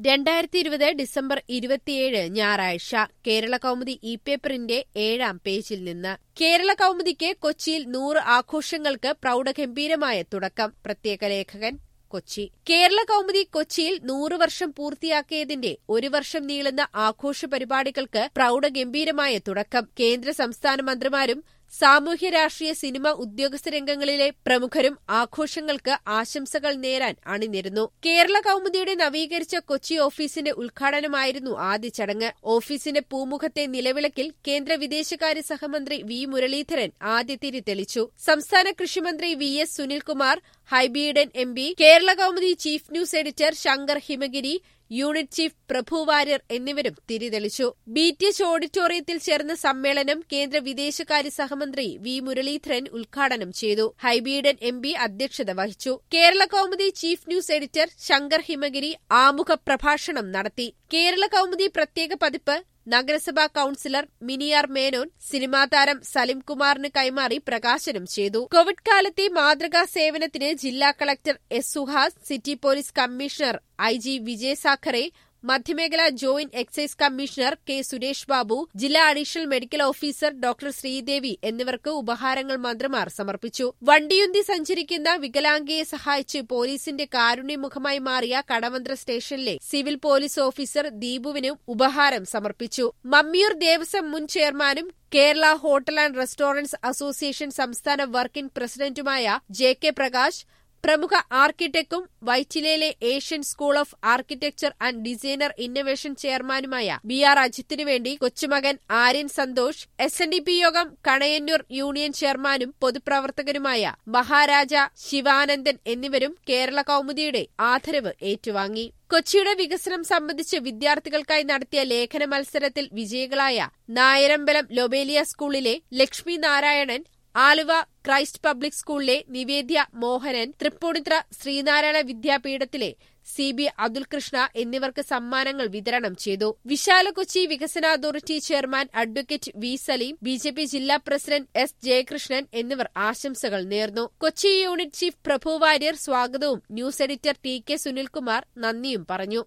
രണ്ടായിരത്തി ഇരുപത് ഡിസംബർ ഇരുപത്തിയേഴ് ഞായറാഴ്ച കേരള കൗമുദി ഇ പേപ്പറിന്റെ ഏഴാം പേജിൽ നിന്ന് കേരള കൗമുദിക്ക് കൊച്ചിയിൽ നൂറ് ആഘോഷങ്ങൾക്ക് പ്രൌഢഗംഭീരമായ തുടക്കം പ്രത്യേക ലേഖകൻ കൊച്ചി കേരള കൗമുദി കൊച്ചിയിൽ നൂറ് വർഷം പൂർത്തിയാക്കിയതിന്റെ ഒരു വർഷം നീളുന്ന ആഘോഷ പരിപാടികൾക്ക് പ്രൌഢഗംഭീരമായ തുടക്കം കേന്ദ്ര സംസ്ഥാന മന്ത്രിമാരും സാമൂഹ്യ രാഷ്ട്രീയ സിനിമ ഉദ്യോഗസ്ഥ രംഗങ്ങളിലെ പ്രമുഖരും ആഘോഷങ്ങൾക്ക് ആശംസകൾ നേരാൻ അണിനിരുന്നു കേരള കൗമുദിയുടെ നവീകരിച്ച കൊച്ചി ഓഫീസിന്റെ ഉദ്ഘാടനമായിരുന്നു ആദ്യ ചടങ്ങ് ഓഫീസിന്റെ പൂമുഖത്തെ നിലവിളക്കിൽ കേന്ദ്ര വിദേശകാര്യ സഹമന്ത്രി വി മുരളീധരൻ ആദ്യ തിരി തെളിച്ചു സംസ്ഥാന കൃഷിമന്ത്രി V S Sunilkumar Hibi Eden M P Kerala Kaumudi chief news editor Shankar Himagiri unit chief Prabhu Warrier എന്നിവരും തിരിതെളിച്ചു ബി ടി എച്ച് ഓഡിറ്റോറിയത്തിൽ ചേർന്ന സമ്മേളനം കേന്ദ്ര വിദേശകാര്യ സഹമന്ത്രി വി മുരളീധരൻ ഉദ്ഘാടനം ചെയ്തു ഹൈബീഡൻ എം പി അധ്യക്ഷത വഹിച്ചു Kerala Kaumudi chief news editor Shankar Himagiri ആമുഖ പ്രഭാഷണം നടത്തി കേരള കൗമുദി പ്രത്യേക പതിപ്പ് നഗരസഭാ കൌൺസിലർ മിനിയാർ മേനോൻ സിനിമാ താരം സലിംകുമാറിന് കൈമാറി പ്രകാശനം ചെയ്തു കോവിഡ് കാലത്തെ മാതൃകാ സേവനത്തിന് ജില്ലാ collector S Suhas city police commissioner I G Vijay Sakhare മധ്യമേഖല joint excise commissioner K Suresh Babu ജില്ലാ additional medical officer doctor Sreedevi എന്നിവർക്ക് ഉപഹാരങ്ങൾ മന്ത്രിമാർ സമർപ്പിച്ചു വണ്ടിയുന്തി സഞ്ചരിക്കുന്ന വികലാംഗയെ സഹായിച്ച് പോലീസിന്റെ കാരുണ്യമുഖമായി മാറിയ കടവന്ത്ര സ്റ്റേഷനിലെ സിവിൽ പോലീസ് ഓഫീസർ ദീപുവിനും ഉപഹാരം സമർപ്പിച്ചു മമ്മിയൂർ ദേവസ്വം മുൻ ചെയർമാനും Kerala hotel and restaurants association സംസ്ഥാന വർക്കിംഗ് പ്രസിഡന്റുമായ ജെ കെ പ്രകാശ് പ്രമുഖ ആർക്കിടെക്ടും വൈറ്റിലയിലെ Asian school of architecture and designer innovation ചെയർമാനുമായ ബി ആർ അജിത്തിനു വേണ്ടി കൊച്ചുമകൻ Aryan Santhosh S N D P Yogam Kanayannur union ചെയർമാനും പൊതുപ്രവർത്തകനുമായ മഹാരാജ ശിവാനന്ദൻ എന്നിവരും കേരള കൌമുദിയുടെ ആദരവ് ഏറ്റുവാങ്ങി കൊച്ചിയുടെ വികസനം സംബന്ധിച്ച് വിദ്യാർത്ഥികൾക്കായി നടത്തിയ ലേഖന മത്സരത്തിൽ വിജയികളായ നായരമ്പലം ലൊബേലിയ സ്കൂളിലെ ലക്ഷ്മി നാരായണൻ ആലുവ ക്രൈസ്റ്റ് പബ്ലിക് സ്കൂളിലെ നിവേദ്യ മോഹനൻ തൃപ്പൂണിത്ര ശ്രീനാരായണ വിദ്യാപീഠത്തിലെ സി ബി അതുൽകൃഷ്ണ എന്നിവർക്ക് സമ്മാനങ്ങൾ വിതരണം ചെയ്തു വിശാല കൊച്ചി വികസന authority chairman advocate V Saleem B J P ജില്ലാ പ്രസിഡന്റ് എസ് ജയകൃഷ്ണൻ എന്നിവർ ആശംസകൾ നേർന്നു കൊച്ചി യൂണിറ്റ് ചീഫ് പ്രഭു വാര്യർ സ്വാഗതവും news editor T K Sunilkumar നന്ദിയും പറഞ്ഞു